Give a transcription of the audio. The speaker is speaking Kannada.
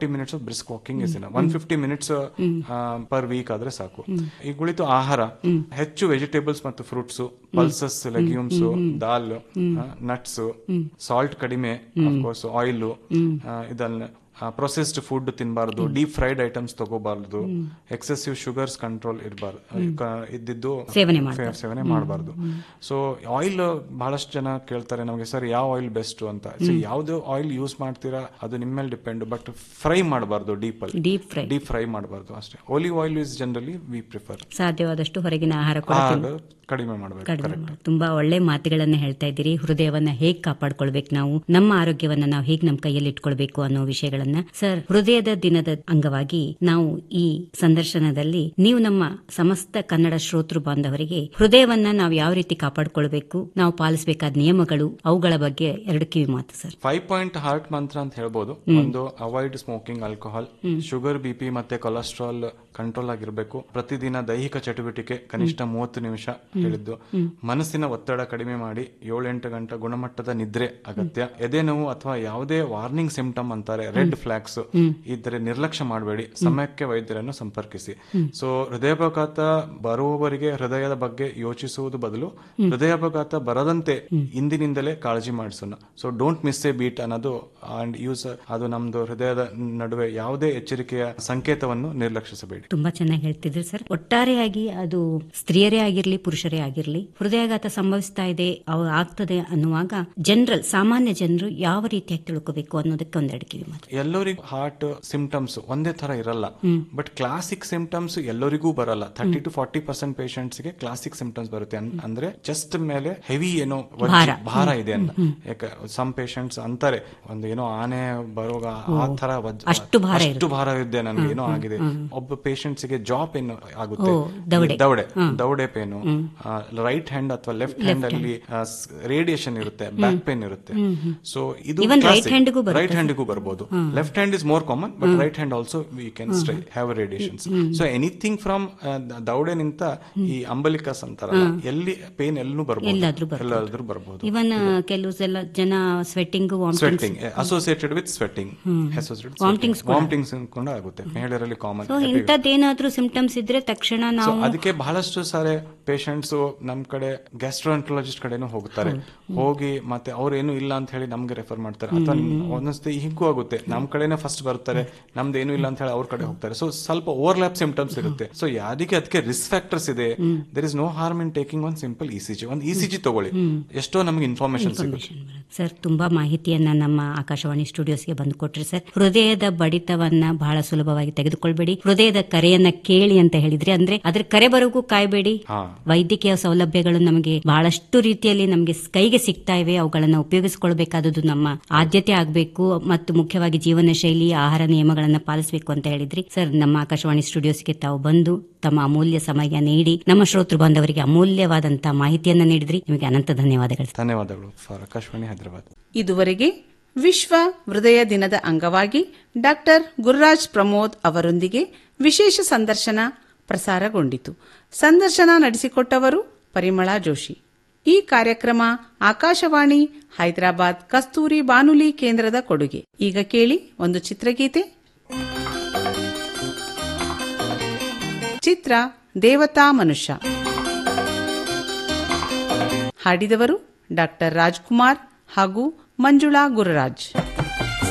Forty minutes of brisk walking is one fifty minutes per week ಆದ್ರೆ ಸಾಕು ಈಗ ಉಳಿತು ಆಹಾರ ಹೆಚ್ಚು ವೆಜಿಟೇಬಲ್ಸ್ ಮತ್ತು fruits pulses legumes dal nuts salt ಕಡಿಮೆ ಅಫ್ಕೋರ್ಸ್ ಆಯಿಲ್ ಇದನ್ನ ಪ್ರೊಸೆಸ್ಡ್ ಫುಡ್ ತಿನ್ನಬಾರ್ದು ಡೀಪ್ ಫ್ರೈಡ್ ಐಟಮ್ಸ್ ತಗೋಬಾರ್ದು ಎಕ್ಸೆಸಿವ್ ಶುಗರ್ಸ್ ಕಂಟ್ರೋಲ್ ಇರಬಾರ್ದು ಇದ್ದಿದ್ದು ಸೇವನೆ ಫೇ- ಸೇವನೆ ಮಾಡಬಾರ್ದು ಸೊ ಆಯಿಲ್ ಬಹಳಷ್ಟು ಜನ ಕೇಳ್ತಾರೆ ನಮಗೆ ಸರ್ ಯಾವ ಆಯಿಲ್ ಬೆಸ್ಟ್ ಅಂತ ಸೊ ಯಾವ್ದು ಆಯಿಲ್ ಯೂಸ್ ಮಾಡ್ತೀರಾ ಅದು ನಿಮ್ಮ ಮೇಲೆ ಡಿಪೆಂಡ್ ಬಟ್ ಫ್ರೈ ಮಾಡಬಾರ್ದು ಡೀಪ್ ಅಲ್ಲಿ ಡೀಪ್ ಫ್ರೈ ಡೀಪ್ ಫ್ರೈ ಮಾಡಬಾರ್ದು ಅಷ್ಟೇ olive oil is generally we prefer ಸಾಧ್ಯವಾದಷ್ಟು ಹೊರಗಿನ ಆಹಾರ ಕೂಡ ತಿನ್- ಕಡಿಮೆ ಮಾಡಬೇಕು ಕಡಿಮೆ ಮಾಡಿ ತುಂಬಾ ಒಳ್ಳೆ ಮಾತುಗಳನ್ನ ಹೇಳ್ತಾ ಇದ್ದೀರಿ ಹೃದಯವನ್ನ ಹೇಗ್ ಕಾಪಾಡ್ಕೊಳ್ಬೇಕು ನಾವು ನಮ್ಮ ಆರೋಗ್ಯವನ್ನ ನಾವು ಹೇಗ್ ನಮ್ಮ ಕೈಯಲ್ಲಿ ಇಟ್ಕೊಳ್ಬೇಕು ಅನ್ನೋ ವಿಷಯಗಳನ್ನ ಸರ್ ಹೃದಯದ ದಿನದ ಅಂಗವಾಗಿ ನಾವು ಈ ಸಂದರ್ಶನದಲ್ಲಿ ನೀವು ನಮ್ಮ ಸಮಸ್ತ ಕನ್ನಡ ಶ್ರೋತೃ ಬಾಂಧವರಿಗೆ ಹೃದಯವನ್ನ ನಾವು ಯಾವ ರೀತಿ ಕಾಪಾಡ್ಕೊಳ್ಬೇಕು ನಾವು ಪಾಲಿಸಬೇಕಾದ ನಿಯಮಗಳು ಅವುಗಳ ಬಗ್ಗೆ ಎರಡು ಕಿವಿ ಮಾತು ಸರ್ ಫೈವ್ ಪಾಯಿಂಟ್ ಹಾರ್ಟ್ ಮಂತ್ರ ಅಂತ ಹೇಳ್ಬೋದು ಒಂದು avoid smoking alcohol sugar B P ಮತ್ತೆ ಕೊಲೆಸ್ಟ್ರಾಲ್ ಕಂಟ್ರೋಲ್ ಆಗಿರ್ಬೇಕು ಪ್ರತಿದಿನ ದೈಹಿಕ ಚಟುವಟಿಕೆ ಕನಿಷ್ಠ ಮೂವತ್ತು ನಿಮಿಷ ಹೇಳಿದ್ದು ಮನಸ್ಸಿನ ಒತ್ತಡ ಕಡಿಮೆ ಮಾಡಿ ಏಳೆಂಟು ಗಂಟೆ ಗುಣಮಟ್ಟದ ನಿದ್ರೆ ಅಗತ್ಯ ಎದೆ ನೋವು ಅಥವಾ ಯಾವುದೇ ವಾರ್ನಿಂಗ್ ಸಿಂಪ್ಟಮ್ ಅಂತಾರೆ ರೆಡ್ ಫ್ಲಾಗ್ಸ್ ಇದ್ರೆ ನಿರ್ಲಕ್ಷ್ಯ ಮಾಡಬೇಡಿ ಸಮಯಕ್ಕೆ ವೈದ್ಯರನ್ನು ಸಂಪರ್ಕಿಸಿ ಸೊ ಹೃದಯಾಘಾತ ಬರುವವರಿಗೆ ಹೃದಯದ ಬಗ್ಗೆ ಯೋಚಿಸುವುದು ಬದಲು ಹೃದಯಾಘಾತ ಬರದಂತೆ ಇಂದಿನಿಂದಲೇ ಕಾಳಜಿ ಮಾಡಿಸೋಣ so don't miss a beat ಅನ್ನೋದು ಅಂಡ್ ಯೂಸ್ ಅದು ನಮ್ದು ಹೃದಯದ ನಡುವೆ ಯಾವುದೇ ಎಚ್ಚರಿಕೆಯ ಸಂಕೇತವನ್ನು ನಿರ್ಲಕ್ಷಿಸಬೇಡಿ ತುಂಬಾ ಚೆನ್ನಾಗಿ ಹೇಳ್ತಿದ್ರಿ ಸರ್ ಒಟ್ಟಾರೆಯಾಗಿ ಅದು ಸ್ತ್ರೀಯರೇ ಆಗಿರ್ಲಿ ಪುರುಷರೇ ಆಗಿರ್ಲಿ ಹೃದಯಾಘಾತ ಸಂಭವಿಸ್ತಾ ಇದೆ ಅವು ಆಗ್ತದೆ ಅನ್ನುವಾಗ ಜನರಲ್ ಸಾಮಾನ್ಯ ಜನರು ಯಾವ ರೀತಿಯಾಗಿ ತಿಳ್ಕೋಬೇಕು ಅನ್ನೋದಕ್ಕೆ ಒಂದೆರಡು ಕಿವಿ ಮಾತು ಎಲ್ಲರಿಗೂ ಹಾರ್ಟ್ ಸಿಂಪ್ಟಮ್ಸ್ ಒಂದೇ ತರ ಇರಲ್ಲ ಬಟ್ ಕ್ಲಾಸಿಕ್ ಸಿಂಪ್ಟಮ್ಸ್ ಎಲ್ಲರಿಗೂ ಬರಲ್ಲ thirty to forty percent patients ಗೆ ಕ್ಲಾಸಿಕ್ ಸಿಂಪ್ಟಮ್ಸ್ ಬರುತ್ತೆ ಅನ್- ಅಂದ್ರೆ ಚೆಸ್ಟ್ ಮೇಲೆ ಹೆವಿ ಏನೋ ವಜ್ಜಿ- ಭಾರ ಇದೆ ಅಂತ ಯಾಕೆ ಸಮ್ ಪೇಷಂಟ್ಸ್ ಅಂತಾರೆ ಒಂದು ಏನೋ ಆನೆ ಬರುವಾಗ ಆ ತರ ವಜ್ಜ- ಅಷ್ಟು ಭಾರ ಅಷ್ಟು ಭಾರ ಇದೆ ನನ್ಗೆ ಏನೋ ಆಗಿದೆ ಒಬ್ಬ ಪೇಷಂಟ್ಸ್ ಗೆ ಜಾ ಪೇನ್ ಆಗುತ್ತೆ ದವಡೆ. ದವಡೆ ದವಡೆ ಪೇನು ರೈಟ್ ಹ್ಯಾಂಡ್ ಅಥವಾ ಲೆಫ್ಟ್ ಹ್ಯಾಂಡ್ ಅಲ್ಲಿ ರೇಡಿಯೇಷನ್ ಇರುತ್ತೆ ಬ್ಯಾಕ್ ಪೇನ್ ಇರುತ್ತೆ ಸೊ ಇದು Even right hand ಗೂ ಬರುತ್ತೆ ರೈಟ್ ಹ್ಯಾಂಡ್ ಬರಬಹುದು left hand is more common but right hand also we can have radiations so anything from ದೌಡೆನಿಂತ ಈ ಅಂಬಲಿಕಸ್ ಅಂತಾರಲ್ಲ ಎಲ್ಲಿ ಪೇನ್ ಎಲ್ಲೂ ಬರ್ಬೋದು ಎಲ್ಲಾದ್ರೂ ಬರ್ಬೋದು. ಎಲ್ಲಾದ್ರೂ ಬರ್ಬೋದು ಇವನ್ ಕೆಲವು ಸಲ ಜನ sweating sweating associated with sweating vomitings ಕೂಡ ಆಗುತ್ತೆ ಮಹಿಳೆಯರಲ್ಲಿ ಕಾಮನ್ ಸೊ ಇಂಥದ್ದೇನಾದ್ರೂ ಸಿಂಪ್ಟಮ್ಸ್ ಇದ್ರೆ ತಕ್ಷಣ ಸೊ ನಾವು ಅದಕ್ಕೆ ಬಹಳಷ್ಟು ಸಾರಿ ಪೇಷಂಟ್ಸ್ ನಮ್ ಕಡೆ ಗ್ಯಾಸ್ಟ್ರೋಂಟ್ರಾಲಜಿಸ್ಟ್ ಕಡೆನೂ ಹೋಗ್ತಾರೆ ಹೋಗಿ ಮತ್ತೆ ಅವ್ರು ಏನು ಇಲ್ಲ ಅಂತ ಹೇಳಿ ನಮ್ಗೆ ರೆಫರ್ ಮಾಡ್ತಾರೆ ಅಥವಾ ಒಂದೊಂದ್ಸತಿ ಹಿಂಗೂ ಆಗುತ್ತೆ ನಮ್ ಕಡೆನೆ ಫಸ್ಟ್ ಬರ್ತಾರೆ ನಮ್ದು ಏನು ಇಲ್ಲ ಅಂತ ಹೇಳಿ ಅವ್ರ ಕಡೆ ಹೋಗ್ತಾರೆ ಸೊ ಸ್ವಲ್ಪ ಓವರ್ಲ್ಯಾಪ್ ಸಿಂಪ್ಟಮ್ಸ್ ಇರುತ್ತೆ ಸೊ ಯಾರಿಗೆ ಅದಕ್ಕೆ ರಿಸ್ಕ್ ಫ್ಯಾಕ್ಟರ್ಸ್ ಇದೆ there is no harm in taking one simple E C G ಒಂದು ಇ ಸಿ ಜಿ ತಗೊಳ್ಳಿ ಎಷ್ಟೋ ನಮ್ಗೆ ಇನ್ಫಾರ್ಮೇಶನ್ ಸಿಗುತ್ತೆ ಸರ್ ತುಂಬಾ ಮಾಹಿತಿಯನ್ನ ನಮ್ಮ ಆಕಾಶವಾಣಿ ಸ್ಟುಡಿಯೋಸ್ಗೆ ಬಂದು ಕೊಟ್ರಿ ಸರ್ ಹೃದಯದ ಬಡಿತವನ್ನ ಬಹಳ ಸುಲಭವಾಗಿ ತೆಗೆದುಕೊಳ್ಬೇಡಿ ಹೃದಯದ ಕರೆಯನ್ನ ಕೇಳಿ ಅಂತ ಹೇಳಿದ್ರಿ ಅಂದ್ರೆ ಅದ್ರ ಕರೆ ಬರೋಗೂ ಕಾಯ್ಬೇಡಿ ಹಾ ವೈದ್ಯಕೀಯ ಸೌಲಭ್ಯಗಳು ನಮಗೆ ಬಹಳಷ್ಟು ರೀತಿಯಲ್ಲಿ ನಮಗೆ ಕೈಗೆ ಸಿಗ್ತಾ ಇವೆ ಅವುಗಳನ್ನ ಉಪಯೋಗಿಸಿಕೊಳ್ಬೇಕಾದದ್ದು ನಮ್ಮ ಆದ್ಯತೆ ಆಗಬೇಕು ಮತ್ತು ಮುಖ್ಯವಾಗಿ ಜೀವನ ಶೈಲಿ ಆಹಾರ ನಿಯಮಗಳನ್ನ ಪಾಲಿಸಬೇಕು ಅಂತ ಹೇಳಿದ್ರಿ ಸರ್ ನಮ್ಮ ಆಕಾಶವಾಣಿ ಸ್ಟುಡಿಯೋಸ್ಗೆ ತಾವು ಬಂದು ತಮ್ಮ ಅಮೂಲ್ಯ ಸಮಯ ನೀಡಿ ನಮ್ಮ ಶ್ರೋತೃ ಬಾಂಧವರಿಗೆ ಅಮೂಲ್ಯವಾದಂತಹ ಮಾಹಿತಿಯನ್ನ ನೀಡಿದ್ರಿ ನಿಮಗೆ ಅನಂತ ಧನ್ಯವಾದಗಳು ಧನ್ಯವಾದಗಳು ಫಾರ್ ಆಕಾಶವಾಣಿ ಹೈದರಾಬಾದ್ ಇದುವರೆಗೆ ವಿಶ್ವ ಹೃದಯ ದಿನದ ಅಂಗವಾಗಿ ಡಾಕ್ಟರ್ ಗುರುರಾಜ್ ಪ್ರಮೋದ್ ಅವರೊಂದಿಗೆ ವಿಶೇಷ ಸಂದರ್ಶನ ಪ್ರಸಾರಗೊಂಡಿತು ಸಂದರ್ಶನ ನಡೆಸಿಕೊಟ್ಟವರು ಪರಿಮಳಾ ಜೋಶಿ ಈ ಕಾರ್ಯಕ್ರಮ ಆಕಾಶವಾಣಿ ಹೈದರಾಬಾದ್ ಕಸ್ತೂರಿ ಬಾನುಲಿ ಕೇಂದ್ರದ ಕೊಡುಗೆ ಈಗ ಕೇಳಿ ಒಂದು ಚಿತ್ರಗೀತೆ ಚಿತ್ರ ದೇವತಾ ಮನುಷ್ಯ ಹಾಡಿದವರು ಡಾಕ್ಟರ್ ರಾಜ್ಕುಮಾರ್ ಹಾಗೂ ಮಂಜುಳಾ ಗುರುರಾಜ್